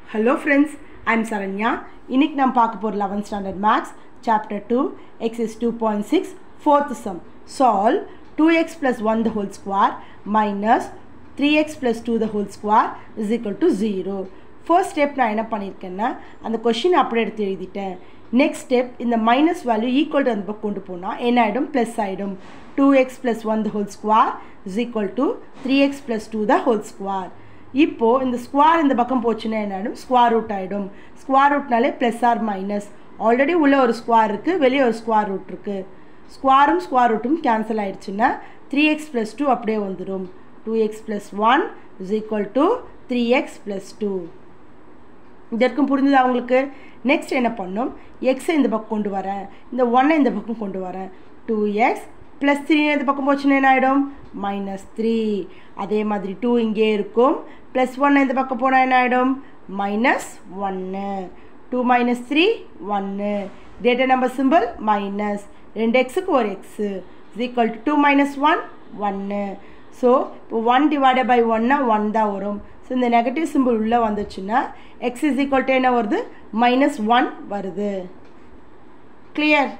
hello friends I'm Saranya இன்னைக்கு நான் பார்க்க போகிற eleventh standard maths chapter two x is two point six fourth sum solve two x plus one the whole square minus three x plus two the whole square is equal to zero first step நான் என்ன பண்ணியிருக்கேன்னா அந்த question அப்படியே எடுத்து எழுதிட்டேன் next step இந்த minus value equal to அந்த பக்கம் கொண்டு போனால் என்ன ஆகிடும் ப்ளஸ் ஆகிடும் two x plus one the whole square is equal to three x plus two the whole square இப்போது இந்த ஸ்கொயர் இந்த பக்கம் போச்சுன்னா என்ன ஆகிடும் ஸ்கொயர் ரூட் ஆகிடும் ஸ்கொயர் ரூட்னாலே ப்ளஸ் ஆர் மைனஸ் ஆல்ரெடி உள்ளே ஒரு ஸ்கொயர் இருக்குது வெளியே ஒரு ஸ்கொயர் ரூட் இருக்குது ஸ்கொயரும் ஸ்கொயர் ரூட்டும் கேன்சல் ஆகிடுச்சுன்னா த்ரீ எக்ஸ் ப்ளஸ் டூ அப்படியே வந்துடும் two x plus one is equal to three x plus two இதற்கும் புரிஞ்சுதா உங்களுக்கு நெக்ஸ்ட் என்ன பண்ணும் எக்ஸை இந்த பக்கம் கொண்டு வரேன் இந்த ஒன்னை இந்த பக்கம் கொண்டு வரேன் டூ எக்ஸ் ப்ளஸ் த்ரீ இந்த பக்கம் போச்சுன்னா என்ன ஆகிடும் மைனஸ் த்ரீ அதே மாதிரி டூ இங்கே இருக்கும் ப்ளஸ் ஒன் இந்த பக்கம் போனால் என்ன ஆகிடும் மைனஸ் ஒன்று டூ மைனஸ் த்ரீ ஒன்று கிரேட்டர் நம்பர் சிம்பிள் மைனஸ் ரெண்டு எக்ஸுக்கு ஒரு x is equal to two minus one ஒன்று ஸோ இப்போ ஒன் டிவைடட் பை ஒன்னா ஒன் தான் வரும் ஸோ இந்த நெகட்டிவ் சிம்பிள் உள்ளே வந்துச்சுன்னா எக்ஸ் இஸ் ஈக்குவல் டு என்ன வருது மைனஸ் ஒன் வருது கிளியர்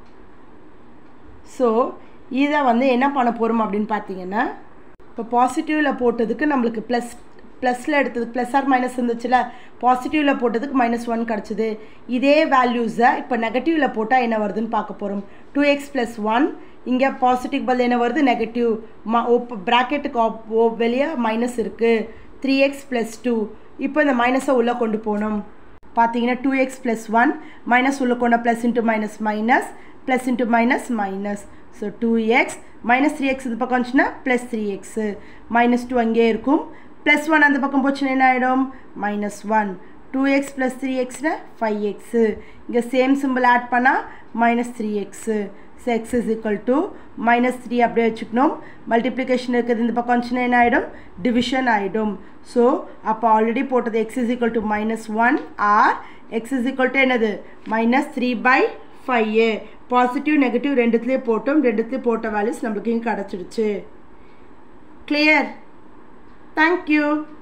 ஸோ இதை வந்து என்ன பண்ண போகிறோம் அப்படின்னு பார்த்தீங்கன்னா இப்போ பாசிட்டிவில் போட்டதுக்கு நம்மளுக்கு ப்ளஸ் ப்ளஸில் எடுத்தது ப்ளஸ் ஆர் மைனஸ் இருந்துச்சுல பாசிட்டிவில் போட்டதுக்கு மைனஸ் ஒன் கிடச்சிது இதே வேல்யூஸை இப்போ நெகட்டிவில் போட்டால் என்ன வருதுன்னு பார்க்க போகிறோம் டூ எக்ஸ் ப்ளஸ் ஒன் இங்கே பாசிட்டிவ் பதில் என்ன வருது நெகட்டிவ் ம ஓப் ப்ராக்கெட்டுக்கு ஆப் ஓ வெளியே மைனஸ் இருக்குது த்ரீ எக்ஸ் ப்ளஸ் டூ இப்போ இந்த மைனஸை உள்ளே கொண்டு போகணும் பார்த்தீங்கன்னா two x plus one minus உள்ளே கொண்ட plus into minus minus plus into minus minus so two x minus three x இந்த பக்கம் வந்துச்சுன்னா plus three x minus two அங்கேயே இருக்கும் ப்ளஸ் ஒன் அந்த பக்கம் போச்சுன்னா என்ன ஆகிடும் minus one two x plus three எக்ஸில் ஃபைவ் எக்ஸு இங்கே சேம் சிம்பிள் ஆட் பண்ணால் minus three x so x is equal to minus three அப்படியே வச்சுக்கணும் மல்டிப்ளிகேஷன் இருக்குது இந்த பக்கம் வந்துச்சுன்னா என்ன ஆகிடும் டிவிஷன் ஆகிடும் ஸோ அப்போ ஆல்ரெடி போட்டது x is equal to minus one or x is equal to என்னது minus three by five positive negative ரெண்டுத்துலேயே போட்டோம் ரெண்டுத்துலேயே போட்ட வேல்யூஸ் நம்மளுக்கு இங்கே கிடச்சிடுச்சு கிளியர் தேங்க்யூ